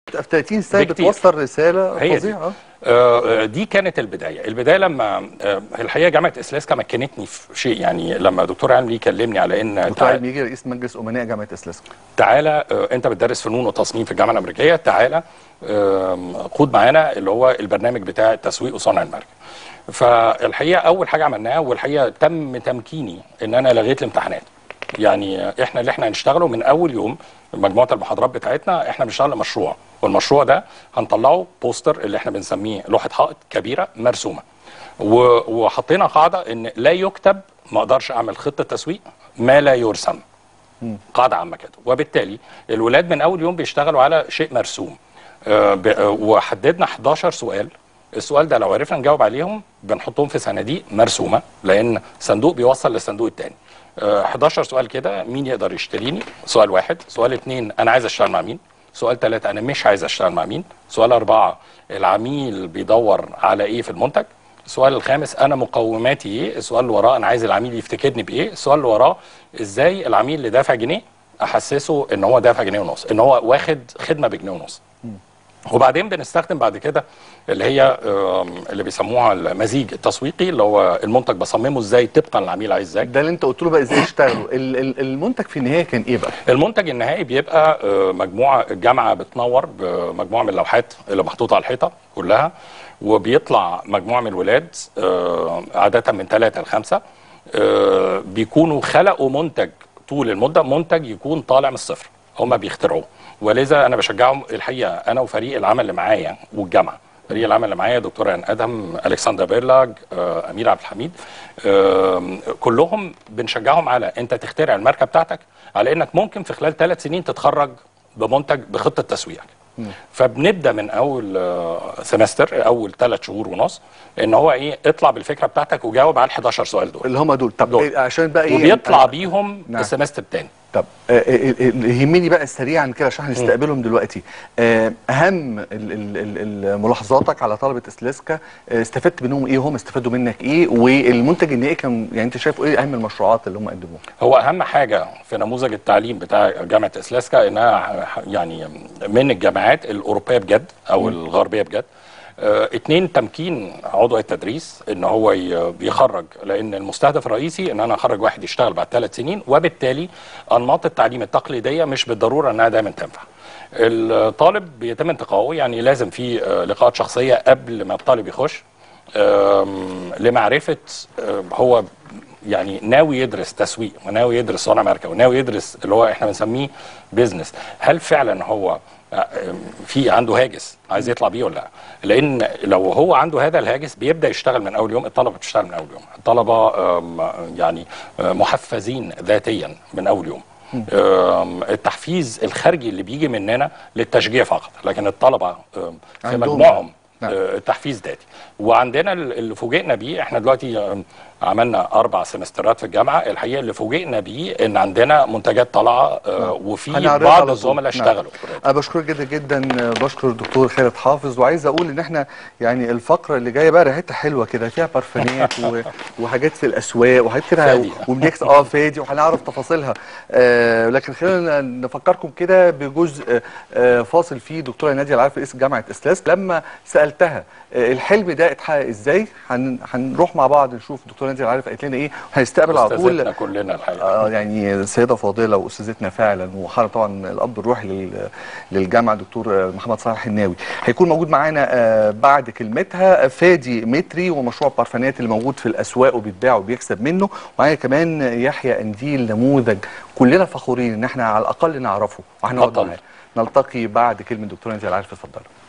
في 30 سنه بكتير. بتوصل رساله هي دي. فظيعه آه، دي كانت البدايه البدايه لما آه، الحقيقه جامعه اسلاسكا مكنتني في شيء يعني لما دكتور علمي كلمني على ان دكتور تعال- علي يجي رئيس مجلس امناء جامعه اسلاسكا تعالى آه، انت بتدرس فنون وتصميم في الجامعه الامريكيه تعالى آم، قود معانا اللي هو البرنامج بتاع التسويق وصنع الماركه فالحقيقه اول حاجه عملناها والحقيقه تم تمكيني ان انا لغيت الامتحانات يعني آه، احنا اللي احنا هنشتغله من اول يوم مجموعه المحاضرات بتاعتنا احنا بنشتغل مشروع والمشروع ده هنطلعه بوستر اللي احنا بنسميه لوحه حائط كبيره مرسومه و- وحطينا قاعده ان لا يكتب ما اقدرش اعمل خطه تسويق ما لا يرسم قاعده عامه كده وبالتالي الولاد من اول يوم بيشتغلوا على شيء مرسوم آه، ب- آه، وحددنا 11 سؤال السؤال ده لو عرفنا نجاوب عليهم بنحطهم في صناديق مرسومه لان صندوق بيوصل للصندوق الثاني 11 سؤال كده مين يقدر يشتريني سؤال واحد سؤال اثنين انا عايز اشتغل مع مين سؤال ثلاثة أنا مش عايز أشتغل مع مين سؤال أربعة العميل بيدور على إيه في المنتج السؤال الخامس أنا مقوماتي إيه السؤال اللي وراه أنا عايز العميل يفتكرني بإيه السؤال اللي وراه إزاي العميل اللي دافع جنيه أحسسه إن هو دافع جنيه ونص إن هو واخد خدمة بجنيه ونص وبعدين بنستخدم بعد كده اللي هي آم، اللي بيسموها المزيج التسويقي اللي هو المنتج بصممه ازاي طبقا للعميل عايز ازاي ده اللي انت قلت له بقى ازاي يشتغلوا ال- ال- المنتج في النهايه كان ايه بقى المنتج النهائي بيبقى آه، مجموعه الجامعه بتنور بمجموعه من اللوحات اللي محطوطه على الحيطه كلها وبيطلع مجموعه من الولاد آه، عاده من ثلاثه لخمسه آه، بيكونوا خلقوا منتج طول المده منتج يكون طالع من الصفر هم بيخترعوه ولذا انا بشجعهم الحقيقه انا وفريق العمل اللي معايا والجامعه فريق العمل اللي معايا دكتور ان ادم الكسندر بيرلاج آه، امير عبد الحميد آم، كلهم بنشجعهم على انت تخترع الماركه بتاعتك على انك ممكن في خلال ثلاث سنين تتخرج بمنتج بخطه تسويقك فبنبدا من اول آه، سمستر اول ثلاث شهور ونص ان هو ايه اطلع بالفكره بتاعتك وجاوب على ال 11 سؤال دول اللي هم دول طب دول. إيه عشان بقى ايه وبيطلع آه، بيهم نعم. السمستر الثاني طب آه، آه، آه، اللي يهمني بقى سريعا كده عشان هنستقبلهم دلوقتي آه، اهم ال- ال- ال- ال- ملاحظاتك على طلبه اسلاسكا آه، استفدت منهم ايه هم استفادوا منك ايه والمنتج النهائي كان يعني انت شايف ايه اهم المشروعات اللي هم قدموها هو اهم حاجه في نموذج التعليم بتاع جامعه اسلاسكا انها ح- يعني من الجامعات الاوروبيه بجد او الغربيه بجد آه، اتنين تمكين عضو التدريس ان هو ي- بيخرج لان المستهدف الرئيسي ان انا اخرج واحد يشتغل بعد ثلاث سنين وبالتالي انماط التعليم التقليديه مش بالضروره انها دايما تنفع الطالب بيتم انتقائه يعني لازم في آه، لقاءات شخصيه قبل ما الطالب يخش آم، لمعرفه آه، هو يعني ناوي يدرس تسويق وناوي يدرس صنع ماركه وناوي يدرس اللي هو احنا بنسميه بيزنس هل فعلا هو آه، في عنده هاجس عايز يطلع بيه ولا لا لان لو هو عنده هذا الهاجس بيبدا يشتغل من اول يوم الطلبه بتشتغل من اول يوم الطلبه آم، يعني آه، محفزين ذاتيا من اول يوم آم، التحفيز الخارجي اللي بيجي مننا للتشجيع فقط لكن الطلبه آم، في عندهم- مجموعهم نعم. آه، التحفيز ذاتي وعندنا ال- اللي فوجئنا بيه احنا دلوقتي آم، عملنا اربع سمسترات في الجامعه الحقيقه اللي فوجئنا بيه ان عندنا منتجات طالعه آه، وفي هنعرضها على بعض طول. الزملاء نعم. اشتغلوا انا بشكرك جدا جدا بشكر الدكتور خالد حافظ وعايز اقول ان احنا يعني الفقره اللي جايه بقى ريحتها حلوه كده فيها بارفانات و- وحاجات في الاسواق وحاجات كده فادي. وبنكس اه فادي وهنعرف تفاصيلها آه لكن خلينا نفكركم كده بجزء آه فاصل فيه دكتوره ناديه العارف رئيس جامعه اسلاس لما سالتها آه الحلم ده اتحقق ازاي هن هنروح مع بعض نشوف دكتوره ناديه العارف قالت لنا ايه وهنستقبل على طول استاذتنا كلنا الحقيقه آه يعني سيده فاضله واستاذتنا فعلا وحضرتك طبعا الاب الروحي لل- للجامعه دكتور محمد صالح الناوي هيكون موجود معانا آه بعد كلمتها فادي متري ومشروع بارفانات اللي موجود في الاسواق وبيتباع وبيكسب منه ومعايا كمان يحيى انديل نموذج كلنا فخورين ان احنا على الاقل نعرفه وهنقعد اتفضل. معاه نلتقي بعد كلمه دكتور انت عارف اتفضلوا